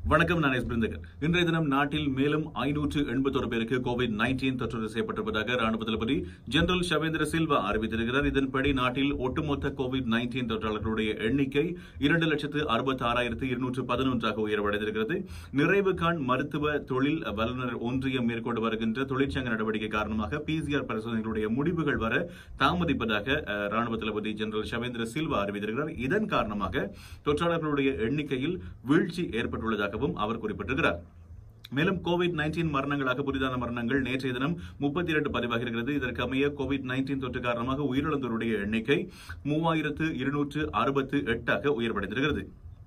வணக்கம் நான் எஸ் பிருந்தகர் இன்றைய தினம் நாட்டில் மேலும் ஐநூற்று எண்பத்தொரு பேருக்கு கோவிட் நைன்டீன் தொற்று செய்யப்பட்டிருப்பதாக ராணுவ தளபதி ஜெனரல் ஷவேந்திர சில்வா அறிவித்திருக்கிறார் இதன்படி நாட்டில் ஒட்டுமொத்த கோவிட் நைன்டீன் தொற்றாளர்களுடைய எண்ணிக்கை இரண்டு லட்சத்து அறுபத்தி ஆறாயிரத்து இருநூற்று பதினொன்றாக உயர்வடைந்திருக்கிறது நிறைவுகான் மருத்துவ தொழில் வல்லுநர் ஒன்றியம் மேற்கொண்டு வருகின்ற தொழிற்சங்க நடவடிக்கை காரணமாக பிசிஆர் பரிசோதனைகளுடைய முடிவுகள் வர தாமதிப்பதாக அஹ், ராணுவ தளபதி ஜெனரல் ஷவேந்திர சில்வா அறிவித்திருக்கிறார் இதன் காரணமாக தொற்றாளர்களுடைய எண்ணிக்கையில் வீழ்ச்சி ஏற்பட்டுள்ளதாகவும் அவர் குறிப்பிட்டிருக்கிறார் மேலும் கோவிட் நைன்டீன் மரணங்களாக புதிதான மரணங்கள் நேற்றைய தினம் முப்பத்தி இரண்டு பதிவாகிறது இதற்கு அமைய கோவிட் நைன்டீன் தொற்று காரணமாக உயிரிழந்தோருடைய எண்ணிக்கை மூவாயிரத்து இருநூற்று அறுபத்து எட்டாக உயர்வடைந்திருக்கிறது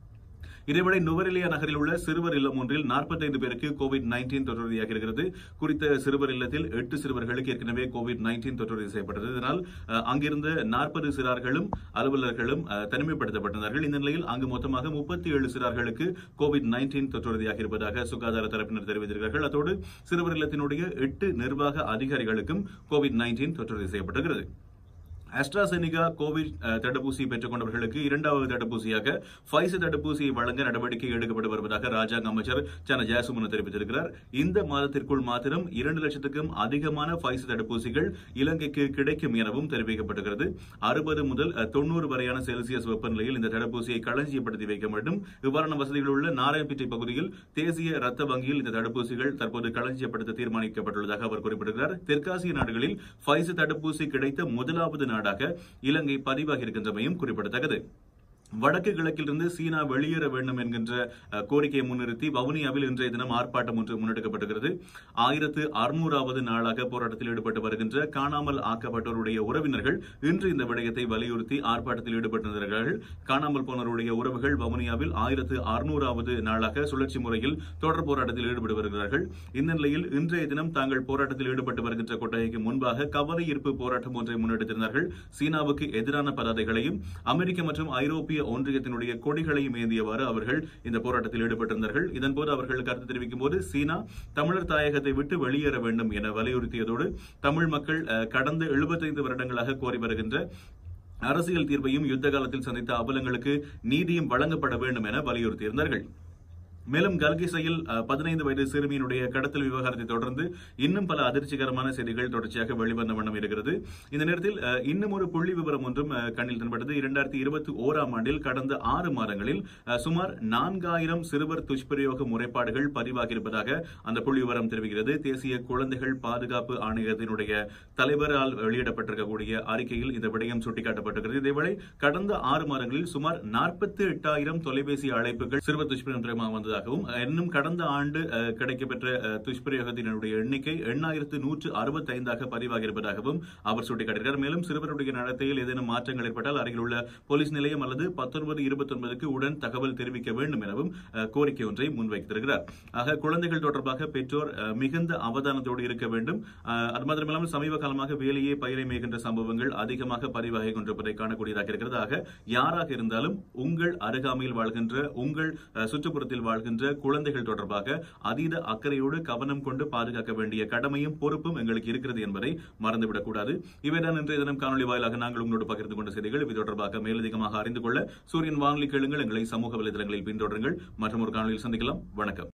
இதேவேளை நுவரெலியா நகரில் உள்ள சிறுவர் இல்லம் ஒன்றில் 45 பேருக்கு கோவிட் நைன்டீன் தொற்றுறுதியாக இருக்கிறது குறித்த சிறுவர் இல்லத்தில் எட்டு சிறுவர்களுக்கு ஏற்கனவே கோவிட் நைன்டீன் தொற்றுறுதி செய்யப்பட்டது இதனால் அஹ், அங்கிருந்த நாற்பது சிறார்களும் அலுவலர்களும் அஹ், தனிமைப்படுத்தப்பட்டிருந்தார்கள் இந்த நிலையில் அங்கு மொத்தமாக முப்பத்தி ஏழு சிறார்களுக்கு கோவிட் நைன்டீன் தொற்றுறுதியாக இருப்பதாக சுகாதார தரப்பினர் தெரிவித்திருக்கிறார்கள் அத்தோடு சிறுவர் இல்லத்தினுடைய எட்டு நிர்வாக அதிகாரிகளுக்கும் கோவிட் நைன்டீன் தொற்றுறுதி செய்யப்பட்டிருக்கிறது அஸ்ட்ராசெனிகா கோவிட் அஹ், தடுப்பூசி பெற்றுக் கொண்டவர்களுக்கு இரண்டாவது தடுப்பூசியாக ஃபைசர் தடுப்பூசியை வழங்க நடவடிக்கை எடுக்கப்பட்டு வருவதாக ராஜாங்க அமைச்சர் சன ஜெயசுமன தெரிவித்திருக்கிறார் இந்த மாதத்திற்குள் மாத்திரம் இரண்டு லட்சத்துக்கும் அதிகமான ஃபைசர் தடுப்பூசிகள் இலங்கைக்கு கிடைக்கும் எனவும் தெரிவிக்கப்பட்டிருக்கிறது அறுபது முதல் அஹ், தொண்ணூறு வரையான செல்சியஸ் வெப்பநிலையில் இந்த தடுப்பூசியை களஞ்சியப்படுத்தி வைக்க வேண்டும் இவ்வாறான வசதிகள் உள்ள நாராயணப்பேட்டை பகுதியில் தேசிய ரத்த வங்கியில் இந்த தடுப்பூசிகள் தற்போது களஞ்சியப்படுத்த தீர்மானிக்கப்பட்டுள்ளதாக அவர் குறிப்பிட்டிருக்கிறார் தெற்காசிய நாடுகளில் ஃபைசர் தடுப்பூசி கிடைத்த முதலாவது நாடாக இலங்கை பதிவாகி இருக்கின்றமையும் குறிப்பிடத்தக்கது வடக்கு கிழக்கிலிருந்து சீனா வெளியேற வேண்டும் என்கின்ற அஹ், கோரிக்கையை முன்னிறுத்தி வவுனியாவில் இன்றைய தினம் ஆர்ப்பாட்டம் ஒன்று முன்னெடுக்கப்பட்டிருக்கிறது ஆயிரத்து அறுநூறாவது நாளாக போராட்டத்தில் ஈடுபட்டு வருகின்ற காணாமல் ஆக்கப்பட்டோருடைய உறவினர்கள் இன்று இந்த விடயத்தை வலியுறுத்தி ஆர்ப்பாட்டத்தில் ஈடுபட்டிருந்தார்கள் காணாமல் போனோருடைய உறவுகள் வவுனியாவில் ஆயிரத்து அறுநூறாவது நாளாக சுழற்சி முறையில் தொடர் போராட்டத்தில் ஈடுபட்டு வருகிறார்கள் இந்த நிலையில் இன்றைய தினம் தாங்கள் போராட்டத்தில் ஈடுபட்டு வருகின்ற கொட்டகைக்கு முன்பாக கவலை ஈர்ப்பு போராட்டம் ஒன்றை முன்னெடுத்திருந்தார்கள் சீனாவுக்கு எதிரான பதாதைகளையும் அமெரிக்க மற்றும் ஐரோப்பிய ஒன்றியத்தினுடைய கொடிகளையும் ஏந்தியவாறு அவர்கள் இந்த போராட்டத்தில் ஈடுபட்டிருந்தார்கள் இதன்போது அவர்கள் கருத்து தெரிவிக்கும் போது சீனா தமிழர் தாயகத்தை விட்டு வெளியேற வேண்டும் என வலியுறுத்தியதோடு தமிழ் மக்கள் அஹ், கடந்த 75 வருடங்களாக கோரி வருகின்ற அரசியல் தீர்வையும் யுத்த காலத்தில் சந்தித்த அவலங்களுக்கு நீதியும் வழங்கப்பட வேண்டும் என வலியுறுத்தியிருந்தார்கள் மேலும் கல்கிசையில் பதினைந்து வயது சிறுமியினுடைய கடத்தல் விவகாரத்தை தொடர்ந்து இன்னும் பல அதிர்ச்சிகரமான செய்திகள் தொடர்ச்சியாக வெளிவந்த வண்ணம் இருக்கிறது இந்த நேரத்தில் அஹ், இன்னும் ஒரு புள்ளி விவரம் ஒன்றும் அஹ், கண்ணில் தென்பட்டது இரண்டாயிரத்தி இருபத்தி ஓராம் ஆண்டில் கடந்த ஆறு மாதங்களில் அஹ், சுமார் நான்காயிரம் சிறுவர் துஷ்பிரயோக முறைப்பாடுகள் பதிவாகியிருப்பதாக அந்த புள்ளி விவரம் தெரிவிக்கிறது தேசிய குழந்தைகள் பாதுகாப்பு ஆணையத்தினுடைய தலைவரால் வெளியிடப்பட்டிருக்கக்கூடிய அறிக்கையில் இந்த விடயம் சுட்டிக்காட்டப்பட்டிருக்கிறது இதேவேளை கடந்த ஆறு மாதங்களில் சுமார் நாற்பத்தி எட்டாயிரம் தொலைபேசி அழைப்புகள் சிறுவர் துஷ்பிரயோகம் தொடர்பாக வந்ததாகவும் இன்னும் கடந்த ஆண்டு அஹ், கிடைக்கப்பெற்ற அஹ், துஷ்பிரயோகத்தினுடைய எண்ணிக்கை எண்ணாயிரத்து நூற்று அறுபத்தி ஐந்தாக பதிவாகியிருப்பதாகவும் அவர் சுட்டிக்காட்டினார் மேலும் சிறுவருடைய நடத்தையில் ஏதேனும் மாற்றங்கள் ஏற்பட்டால் அருகில் உள்ள போலீஸ் நிலையம் அல்லது பத்தொன்பது இருபத்தி ஒன்பதுக்கு உடன் தகவல் தெரிவிக்க வேண்டும் எனவும் அஹ், கோரிக்கை ஒன்றை முன்வைத்திருக்கிறார் ஆக குழந்தைகள் தொடர்பாக பெற்றோர் அஹ், மிகுந்த அவதானத்தோடு இருக்க வேண்டும் அஹ், அது மாத்திரமில்லாமல் சமீப காலமாக வேலையே பயிரை மேய்கின்ற சம்பவங்கள் அதிகமாக பதிவாகி கொண்டிருப்பதை காணக்கூடியதாக இருக்கிறது ஆக யாராக இருந்தாலும் உங்கள் அருகாமையில் வாழ்கின்ற உங்கள் அஹ், சுற்றுப்புறத்தில் வாழ்கின்ற குழந்தைகள் தொடர்பாக அதீத அக்கறையோடு கவனம் கொண்டு பாதுகாக்க வேண்டிய கடமையும் பொறுப்பும் எங்களுக்கு இருக்கிறது என்பதை மறந்துவிடக் கூடாது இவைதான் இன்றைய தினம் காணொலி வாயிலாக நாங்கள் உங்களோடு பகிர்ந்து கொண்ட செய்திகள் இது தொடர்பாக மேலதிகமாக அறிந்து கொள்ள சூரியன் வானொலி கேளுங்கள் எங்களை சமூக வலைதளங்களில் பின்தொடருங்கள் மற்றும் ஒரு காணொலியில் சந்திக்கலாம் வணக்கம்